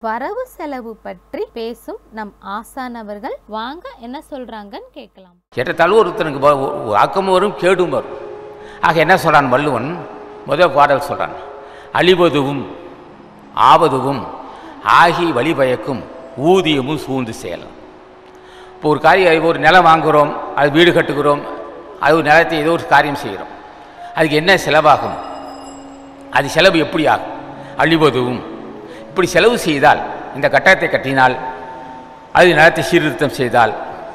வரவு செலவு பற்றி பேசும் நம் ஆசான் அவர்கள் வாங்க என்ன சொல்றாங்கன்னு கேட்கலாம் ஏற்றத்தாழ்வு ஒருத்தனுக்கு வ- ஒ- ஆக்கமும் வரும் கேடும் வரும் ஆக என்ன சொல்றான் வள்ளுவன் முதல் பாடல் சொல்றான் அழிவதுவும் ஆவதுவும் ஆகி வழிபயக்கும் ஊதியமும் சூழ்ந்து செயலும் இப்போ ஒரு காரியம் ஒரு நிலம் வாங்குகிறோம் அது வீடு கட்டுகிறோம் அது ஒரு நிலத்தை ஏதோ ஒரு காரியம் செய்கிறோம் அதுக்கு என்ன செலவாகும் அது செலவு எப்படி ஆகும் அழிவதுவும் இப்படி செலவு செய்தால் இந்த கட்டடத்தை கட்டினால் அது நிலத்தை சீர்திருத்தம் செய்தால்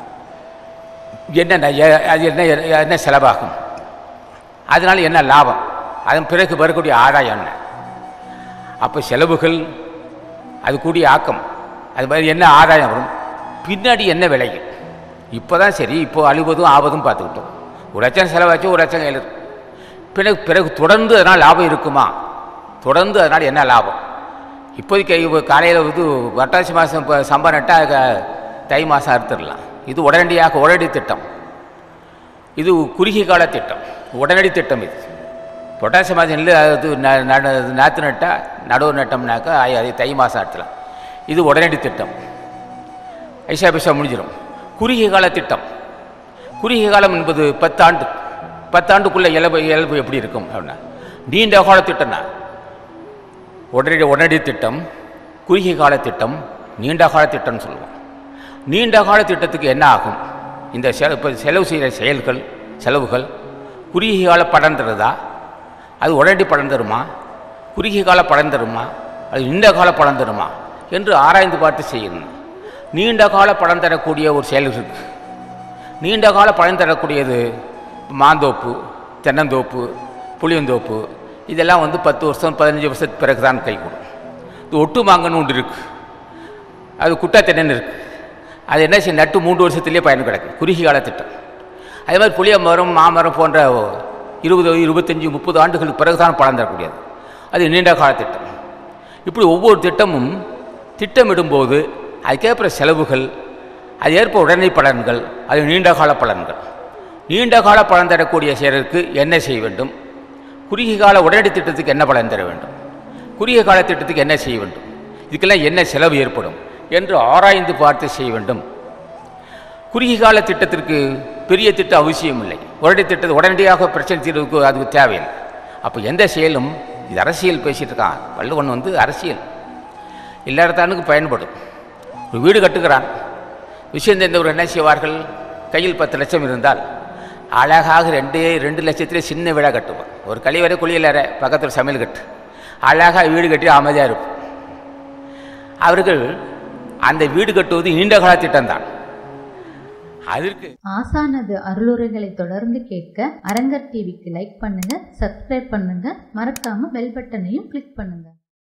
என்ன எ- அது என்ன என்ன செலவாகும் அதனால் என்ன லாபம் அதன் பிறகு வரக்கூடிய ஆதாயம் என்ன அப்போ செலவுகள் அது கூடிய ஆக்கம் அது மாதிரி என்ன ஆதாயம் வரும் பின்னாடி என்ன விளையும் இப்போ தான் சரி இப்போ அழிவதும் ஆவதும் பார்த்துக்கிட்டோம் ஒரு லட்சம் செலவாச்சு ஒரு லட்சம் கையில் இருக்கு. பிறகு பிறகு தொடர்ந்து அதனால் லாபம் இருக்குமா தொடர்ந்து அதனால் என்ன லாபம் இப்போதைக்கு காலையில் வந்து வட்டாசி மாதம் இப்போ சம்பா நட்டால் க- தை மாதம் அறுத்துடலாம் இது உடனடியாக உடனடி திட்டம் இது குறுகிய கால திட்டம் உடனடி திட்டம் இது பொட்டாசி மாதம் நெல் அது ந- நடு- நாற்று நட்டால் நடவு நட்டோம்னாக்கா ஐ- அது தை மாதம் அறுத்தலாம் இது உடனடி திட்டம் ஐசா பைசா முடிஞ்சிடும் குறுகிய கால திட்டம் குறுகிய காலம் என்பது பத்தாண்டு பத்தாண்டுக்குள்ளே இழப்பு இழப்பு எப்படி இருக்கும் அப்படின்னா நீண்ட கால திட்டம்னா உடனடி உடனடி திட்டம் குறுகிய கால திட்டம் நீண்ட கால திட்டம்னு சொல்லுவோம் நீண்ட கால திட்டத்துக்கு என்ன ஆகும் இந்த செல இப்போ செலவு செய்கிற செயல்கள் செலவுகள் குறுகிய கால பலன் தருதா அது உடனடி பலன் தருமா குறுகிய கால பலன் தருமா அது நீண்ட கால பலன் தருமா என்று ஆராய்ந்து பார்த்து செய்யணும் நீண்ட கால பலன் தரக்கூடிய ஒரு செயல் இருக்கு நீண்ட கால பலன் தரக்கூடியது மாந்தோப்பு தென்னந்தோப்பு புளியந்தோப்பு இதெல்லாம் வந்து பத்து வருஷம் பதினஞ்சு வருஷத்துக்கு பிறகு தான் கை கொடுக்கும் இது ஒட்டு மாங்கன்னு ஒன்று இருக்குது அது குட்டா தென்னன் இருக்குது அது என்ன செய்யும் நட்டு மூன்று வருஷத்துலேயே பயன் கிடைக்கும் குறுகிய கால திட்டம் அதே மாதிரி புளிய மரம் மாமரம் போன்ற இருபது இருபத்தஞ்சி முப்பது ஆண்டுகளுக்கு பிறகு தான் பலன் தரக்கூடியது அது நீண்ட கால திட்டம் இப்படி ஒவ்வொரு திட்டமும் திட்டமிடும்போது அதுக்கேற்ப செலவுகள் அது ஏற்ப உடனடி பலன்கள் அது நீண்ட கால பலன்கள் நீண்ட கால பலன் தரக்கூடிய செயலுக்கு என்ன செய்ய வேண்டும் குறுகிய கால உடனடி திட்டத்துக்கு என்ன பலன் தர வேண்டும் குறுகிய கால திட்டத்துக்கு என்ன செய்ய வேண்டும் இதுக்கெல்லாம் என்ன செலவு ஏற்படும் என்று ஆராய்ந்து பார்த்து செய்ய வேண்டும் குறுகிய கால திட்டத்திற்கு பெரிய திட்டம் அவசியம் இல்லை உடனடி திட்டத்தை உடனடியாக பிரச்சனை தீர்வுக்கு அதுக்கு தேவையில்லை அப்போ எந்த செயலும் இது அரசியல் பேசிகிட்டு இருக்கான் வள்ளுவன் வந்து அரசியல் எல்லாத்தானுக்கு பயன்படும் ஒரு வீடு கட்டுகிறான் விஷயம் தெரிந்தவர் என்ன செய்வார்கள் கையில் பத்து லட்சம் இருந்தால் அழகாக ரெண்டு ரெண்டு லட்சத்திலே சின்ன வீடாக கட்டுவான் ஒரு கழிவறை குளியலறை பக்கத்தில் சமையல் கட்டு அழகாக வீடு கட்டி அமைதியாக இருப்போம் அவர்கள் அந்த வீடு கட்டுவது நீண்ட கால திட்டம்தான் அதற்கு ஆசானது அருளுரைகளை தொடர்ந்து கேட்க அரங்கர் டிவிக்கு லைக் பண்ணுங்க சப்ஸ்கிரைப் பண்ணுங்க மறக்காம பெல் பட்டனையும் கிளிக் பண்ணுங்க